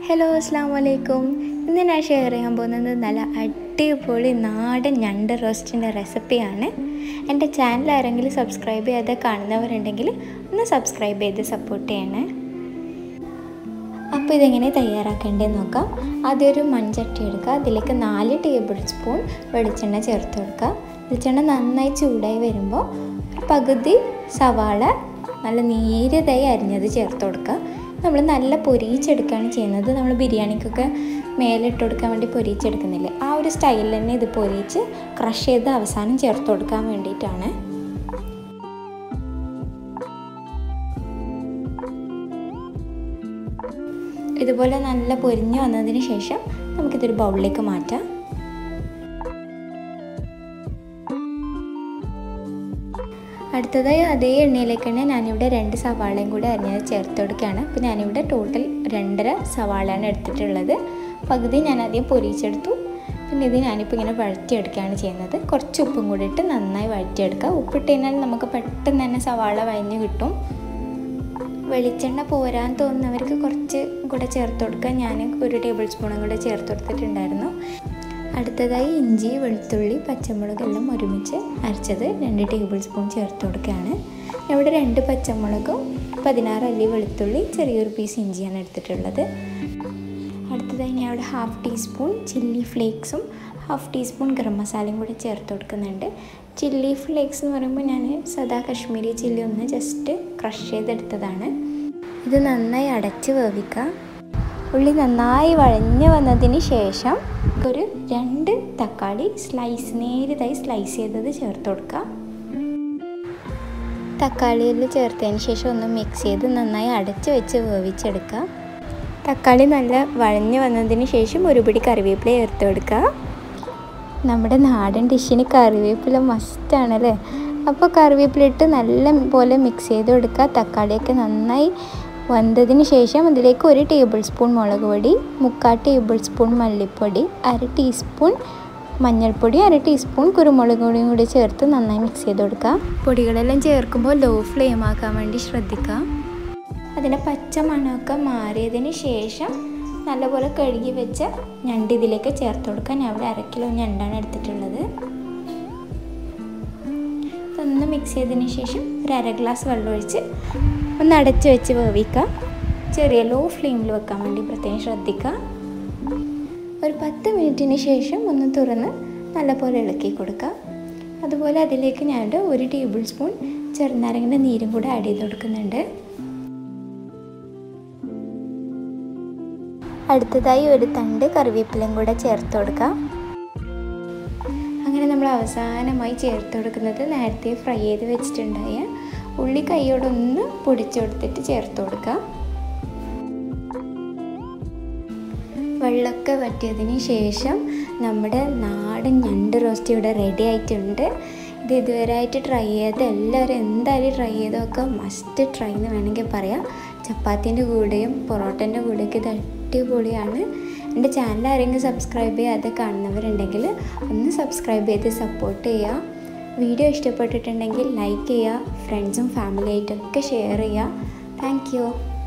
hello അസ്സാം വലൈക്കും ഇന്ന് ഞാൻ ഷെയർ ചെയ്യാൻ പോകുന്നത് നല്ല അടിപൊളി നാടൻ ഞണ്ട് റോസ്റ്റിൻ്റെ റെസിപ്പിയാണ് എൻ്റെ ചാനൽ ആരെങ്കിലും സബ്സ്ക്രൈബ് ചെയ്യാതെ കാണുന്നവരുണ്ടെങ്കിൽ ഒന്ന് സബ്സ്ക്രൈബ് ചെയ്ത് സപ്പോർട്ട് ചെയ്യണേ അപ്പോൾ ഇതെങ്ങനെ തയ്യാറാക്കേണ്ടതെന്ന് നോക്കാം ആദ്യം ഒരു മൺചട്ടി എടുക്കുക അതിലേക്ക് നാല് ടേബിൾ സ്പൂൺ വെളിച്ചെണ്ണ ചേർത്ത് കൊടുക്കുക വെളിച്ചെണ്ണ നന്നായി ചൂടായി വരുമ്പോൾ ഒരു പകുതി സവാള നല്ല നേരിയതായി അരിഞ്ഞത് ചേർത്ത് കൊടുക്കുക നമ്മൾ നല്ല പൊരിച്ചെടുക്കുകയാണ് ചെയ്യുന്നത് നമ്മൾ ബിരിയാണിക്കൊക്കെ മേലെ ഇട്ട് കൊടുക്കാൻ വേണ്ടി പൊരിച്ചെടുക്കുന്നില്ലേ ആ ഒരു സ്റ്റൈലിൽ തന്നെ ഇത് പൊരിച്ച് ക്രഷ് ചെയ്ത് അവസാനം ചേർത്ത് കൊടുക്കാൻ വേണ്ടിയിട്ടാണ് ഇതുപോലെ നല്ല പൊരിഞ്ഞു വന്നതിന് ശേഷം നമുക്കിതൊരു ബൗളിലേക്ക് മാറ്റാം അടുത്തതായി അതേ എണ്ണയിലേക്ക് തന്നെ ഞാനിവിടെ രണ്ട് സവാളയും കൂടെ അരിഞ്ഞത് ചേർത്ത് കൊടുക്കുകയാണ് അപ്പോൾ ഞാനിവിടെ ടോട്ടൽ രണ്ടര സവാളയാണ് എടുത്തിട്ടുള്ളത് പകുതി ഞാൻ ആദ്യം പൊരിച്ചെടുത്തു പിന്നെ ഇത് ഞാനിപ്പോൾ ഇങ്ങനെ വഴറ്റിയെടുക്കുകയാണ് ചെയ്യുന്നത് കുറച്ച് ഉപ്പും കൂടി ഇട്ട് നന്നായി വഴറ്റിയെടുക്കുക ഉപ്പിട്ട് കഴിഞ്ഞാൽ നമുക്ക് പെട്ടെന്ന് തന്നെ സവാള വഴഞ്ഞ് കിട്ടും വെളിച്ചെണ്ണ പോരാൻ തോന്നുന്നവർക്ക് കുറച്ച് കൂടെ ചേർത്ത് കൊടുക്കുക ഞാൻ ഒരു ടേബിൾ സ്പൂണും കൂടെ ചേർത്ത് കൊടുത്തിട്ടുണ്ടായിരുന്നു അടുത്തതായി ഇഞ്ചി വെളുത്തുള്ളി പച്ചമുളക് എല്ലാം ഒരുമിച്ച് അരച്ചത് രണ്ട് ടേബിൾ സ്പൂൺ ചേർത്ത് കൊടുക്കുകയാണ് ഇവിടെ രണ്ട് പച്ചമുളകും പതിനാറ് അല്ലി വെളുത്തുള്ളി ചെറിയൊരു പീസ് ഇഞ്ചിയാണ് എടുത്തിട്ടുള്ളത് അടുത്തതായി ഞാൻ ഇവിടെ ഹാഫ് ടീസ്പൂൺ ചില്ലി ഫ്ലേക്സും ഹാഫ് ടീസ്പൂൺ ഗരം മസാലയും കൂടി ചേർത്ത് കൊടുക്കുന്നുണ്ട് ചില്ലി ഫ്ലേക്സ് എന്ന് പറയുമ്പോൾ ഞാൻ സദാ കശ്മീരി ചില്ലി ഒന്ന് ജസ്റ്റ് ക്രഷ് ചെയ്തെടുത്തതാണ് ഇത് നന്നായി അടച്ച് വേവിക്കുക ഉള്ളി നന്നായി വഴഞ്ഞു വന്നതിന് ശേഷം ഒരു രണ്ട് തക്കാളി സ്ലൈസ് നേരിയതായി സ്ലൈസ് ചെയ്തത് ചേർത്ത് കൊടുക്കുക തക്കാളിയിൽ ചേർത്തതിന് ശേഷം ഒന്ന് മിക്സ് ചെയ്ത് നന്നായി അടച്ച് വെച്ച് വേവിച്ചെടുക്കുക തക്കാളി നല്ല വഴഞ്ഞു വന്നതിന് ശേഷം ഒരു പിടി കറിവേപ്പില ചേർത്ത് കൊടുക്കുക നമ്മുടെ നാടൻ ഡിഷിന് കറിവേപ്പില മസ്റ്റാണല്ലേ അപ്പോൾ കറിവേപ്പില ഇട്ട് നല്ല പോലെ മിക്സ് ചെയ്ത് കൊടുക്കുക തക്കാളിയൊക്കെ നന്നായി വന്നതിന് ശേഷം അതിലേക്ക് ഒരു ടേബിൾ സ്പൂൺ മുളക് പൊടി മുക്കാൽ ടേബിൾ സ്പൂൺ മല്ലിപ്പൊടി അര ടീസ്പൂൺ മഞ്ഞൾപ്പൊടി അര ടീസ്പൂൺ കുരുമുളക് പൊടിയും കൂടി ചേർത്ത് നന്നായി മിക്സ് ചെയ്ത് കൊടുക്കുക പൊടികളെല്ലാം ചേർക്കുമ്പോൾ ലോ ഫ്ലെയിം ആക്കാൻ വേണ്ടി ശ്രദ്ധിക്കുക അതിൻ്റെ പച്ച മണമൊക്കെ മാറിയതിന് ശേഷം നല്ലപോലെ കഴുകി വെച്ച ഞണ്ട് ഇതിലേക്ക് ചേർത്ത് കൊടുക്കുക ഞാൻ ഇവിടെ അര കിലോ ഞണ്ടാണ് എടുത്തിട്ടുള്ളത് ഒന്ന് മിക്സ് ചെയ്തതിന് ശേഷം ഒരു അര ഗ്ലാസ് വെള്ളം ഒഴിച്ച് ഒന്ന് അടച്ച് വെച്ച് വേവിക്കുക ചെറിയ ലോ ഫ്ലെയിമിൽ വെക്കാൻ വേണ്ടി പ്രത്യേകം ശ്രദ്ധിക്കുക ഒരു പത്ത് മിനിറ്റിന് ശേഷം ഒന്ന് തുറന്ന് നല്ലപോലെ ഇളക്കി കൊടുക്കുക അതുപോലെ അതിലേക്ക് ഞാൻ ഒരു ടേബിൾ സ്പൂൺ ചെറുനാരങ്ങൻ്റെ നീരും കൂടെ ആഡ് ചെയ്ത് കൊടുക്കുന്നുണ്ട് അടുത്തതായി ഒരു തണ്ട് കറിവേപ്പിലയും കൂടെ ചേർത്ത് കൊടുക്കുക അങ്ങനെ നമ്മൾ അവസാനമായി ചേർത്ത് കൊടുക്കുന്നത് നേരത്തെ ഫ്രൈ ചെയ്ത് വെച്ചിട്ടുണ്ടായ ഉള്ളി കൈയോടൊന്ന് പൊടിച്ചു കൊടുത്തിട്ട് ചേർത്ത് കൊടുക്കുക വെള്ളമൊക്കെ വറ്റിയതിന് ശേഷം നമ്മുടെ നാടൻ ഞണ്ട് റോസ്റ്റ് ഇവിടെ റെഡി ആയിട്ടുണ്ട് ഇത് ഇതുവരെയായിട്ട് ട്രൈ ചെയ്ത് എല്ലാവരും എന്തായാലും ട്രൈ ചെയ്തൊക്കെ മസ്റ്റ് ട്രൈ എന്ന് വേണമെങ്കിൽ പറയാം ചപ്പാത്തിൻ്റെ കൂടെയും പൊറോട്ടൻ്റെ കൂടെയൊക്കെ ഇത് അടിപൊളിയാണ് എൻ്റെ ചാനൽ ആരെങ്കിലും സബ്സ്ക്രൈബ് ചെയ്യാതെ കാണുന്നവരുണ്ടെങ്കിൽ ഒന്ന് സബ്സ്ക്രൈബ് ചെയ്ത് സപ്പോർട്ട് ചെയ്യുക വീഡിയോ ഇഷ്ടപ്പെട്ടിട്ടുണ്ടെങ്കിൽ ലൈക്ക് ചെയ്യുക ഫ്രണ്ട്സും ഫാമിലിയായിട്ടൊക്കെ ഷെയർ ചെയ്യുക താങ്ക്